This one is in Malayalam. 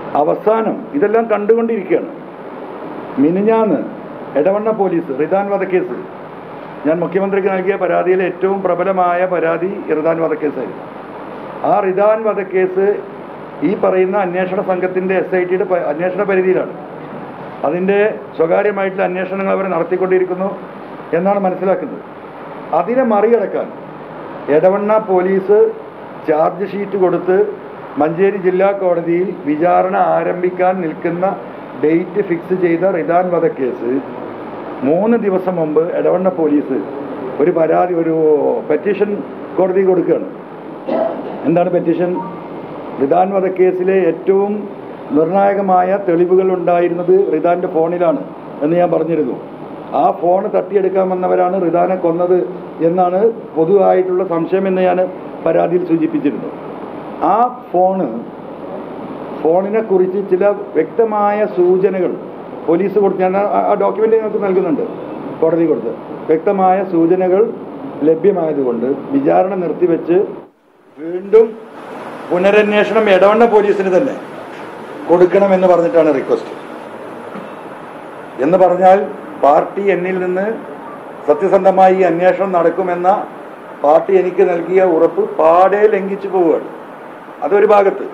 അവസാനം ഇതെല്ലാം കണ്ടുകൊണ്ടിരിക്കുകയാണ് മിനിഞ്ഞാന്ന് എടവണ്ണ പോലീസ് റിദാൻ വധക്കേസ് ഞാൻ മുഖ്യമന്ത്രിക്ക് നൽകിയ പരാതിയിലെ ഏറ്റവും പ്രബലമായ പരാതി റിദാൻ വധക്കേസായിരുന്നു ആ റിദാൻ വധക്കേസ് ഈ പറയുന്ന അന്വേഷണ സംഘത്തിൻ്റെ എസ് ഐ ടിയുടെ അന്വേഷണ പരിധിയിലാണ് അതിൻ്റെ സ്വകാര്യമായിട്ടുള്ള അന്വേഷണങ്ങൾ അവർ നടത്തിക്കൊണ്ടിരിക്കുന്നു എന്നാണ് മനസ്സിലാക്കുന്നത് അതിനെ മറികടക്കാൻ എടവണ്ണ പോലീസ് ചാർജ് ഷീറ്റ് കൊടുത്ത് മഞ്ചേരി ജില്ലാ കോടതിയിൽ വിചാരണ ആരംഭിക്കാൻ നിൽക്കുന്ന ഡേറ്റ് ഫിക്സ് ചെയ്ത റിദാൻ വധക്കേസ് മൂന്ന് ദിവസം മുമ്പ് എടവണ്ണ പോലീസ് ഒരു പരാതി ഒരു പെറ്റീഷൻ കോടതി കൊടുക്കുകയാണ് എന്താണ് പെറ്റീഷൻ റിദാൻ വധക്കേസിലെ ഏറ്റവും നിർണായകമായ തെളിവുകൾ ഉണ്ടായിരുന്നത് റിദാന്റെ ഫോണിലാണ് എന്ന് ഞാൻ പറഞ്ഞിരുന്നു ആ ഫോൺ തട്ടിയെടുക്കാൻ വന്നവരാണ് റിദാനെ കൊന്നത് എന്നാണ് പൊതുവായിട്ടുള്ള സംശയം എന്ന് ഞാൻ പരാതിയിൽ സൂചിപ്പിച്ചിരുന്നു ആ ഫോണ് ഫോണിനെ കുറിച്ച് ചില വ്യക്തമായ സൂചനകൾ പോലീസ് കൊടുത്ത് ഞാൻ ആ- ആ ഡോക്യുമെന്റ് നിങ്ങൾക്ക് നൽകുന്നുണ്ട് കോടതി കൊടുത്ത് വ്യക്തമായ സൂചനകൾ ലഭ്യമായതുകൊണ്ട് വിചാരണ നിർത്തിവെച്ച് വീണ്ടും പുനരന്വേഷണം എടവണ്ണ പോലീസിന് തന്നെ കൊടുക്കണമെന്ന് പറഞ്ഞിട്ടാണ് റിക്വസ്റ്റ് എന്ന് പറഞ്ഞാൽ പാർട്ടി എന്നിൽ നിന്ന് സത്യസന്ധമായി ഈ അന്വേഷണം നടക്കുമെന്ന പാർട്ടി എനിക്ക് നൽകിയ ഉറപ്പ് പാടെ ലംഘിച്ചു പോവുകയാണ് അതൊരു ഭാഗത്ത്